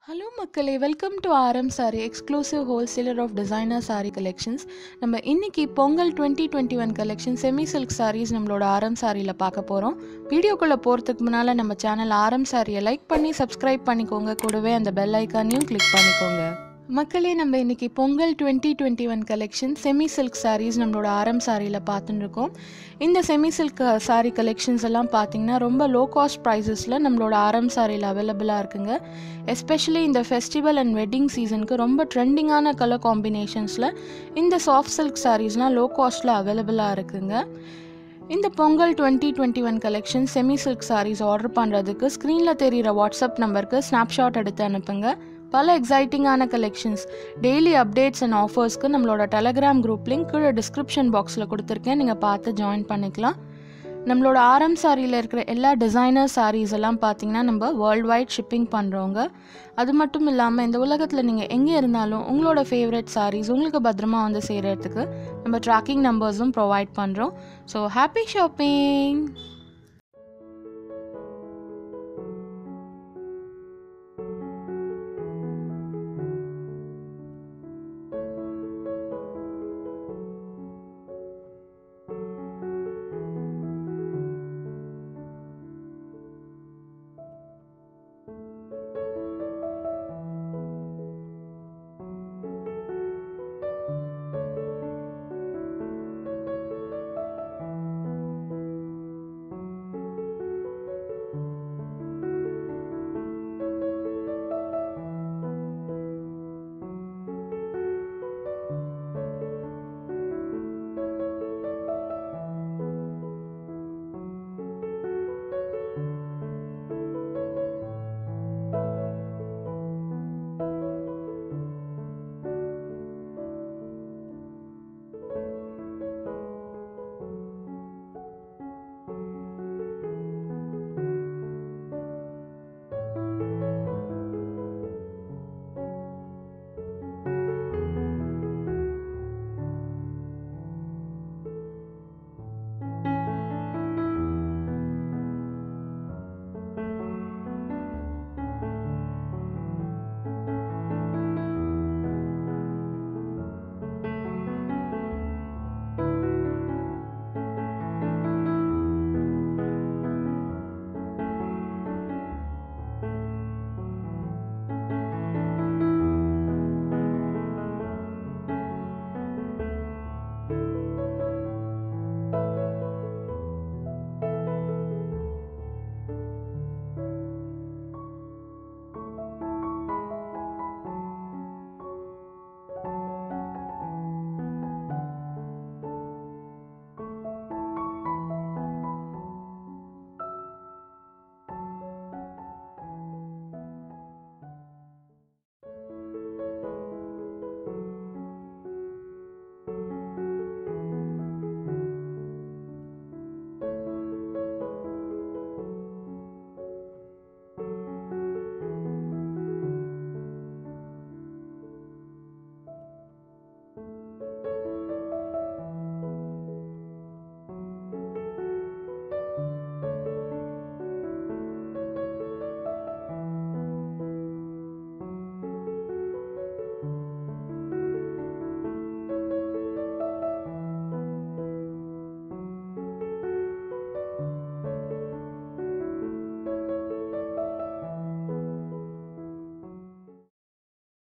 hello மக்களே welcome to RM sari exclusive wholesaler of designer sari collections நம்ம இன்னைக்கு Pongal twenty twenty one collection semi silk saris நம்மளோட RM சாரியில் பார்க்க போகிறோம் வீடியோக்குள்ளே போகிறதுக்கு முன்னால் நம்ம சேனல் ஆர்எம் சாரியை லைக் பண்ணி சப்ஸ்கிரைப் பண்ணிக்கோங்க கூடவே அந்த பெல் ஐக்கானையும் கிளிக் பண்ணிக்கோங்க மக்களே நம்ம இன்னைக்கு Pongal twenty twenty one collection semi silk saris நம்மளோட ஆரம் சாரியில் பார்த்துட்டு இருக்கோம் இந்த செமி சில்க் சாரீ கலெக்ஷன்ஸ் எல்லாம் பார்த்தீங்கன்னா ரொம்ப லோ காஸ்ட் ப்ரைஸஸில் நம்மளோட ஆரம் சாரியில் அவைலபிளாக இருக்குங்க எஸ்பெஷலி இந்த ஃபெஸ்டிவல் அண்ட் வெட்டிங் சீசனுக்கு ரொம்ப ட்ரெண்டிங்கான கலர் காம்பினேஷன்ஸில் இந்த சாஃப்ட் சில்க் சாரீஸ்லாம் லோ காஸ்ட்டில் அவைலபிளாக இருக்குங்க இந்த Pongal twenty twenty one collection semi silk saris order பண்ணுறதுக்கு ஸ்க்ரீனில் தெரிகிற வாட்ஸ்அப் நம்பருக்கு ஸ்னாப்ஷாட் எடுத்து அனுப்புங்க பல எக்ஸைட்டிங்கான கலெக்ஷன்ஸ் டெய்லி அப்டேட்ஸ் அண்ட் ஆஃபர்ஸ்க்கு நம்மளோட டெலகிராம் குரூப் லிங்க் கீழே டிஸ்கிரிப்ஷன் பாக்ஸில் கொடுத்துருக்கேன் நீங்கள் பார்த்து ஜாயின் பண்ணிக்கலாம் நம்மளோட ஆரம் சாரியில் இருக்கிற எல்லா டிசைனர் சாரீஸ் எல்லாம் பார்த்தீங்கன்னா நம்ம வேர்ல்டு வைட் ஷிப்பிங் பண்ணுறவங்க அது மட்டும் இல்லாமல் இந்த உலகத்தில் நீங்கள் எங்கே இருந்தாலும் உங்களோட ஃபேவரட் சாரீஸ் உங்களுக்கு பத்திரமா வந்து சேர்கிறதுக்கு நம்ம ட்ராக்கிங் நம்பர்ஸும் ப்ரொவைட் பண்ணுறோம் ஸோ ஹாப்பி ஷாப்பிங்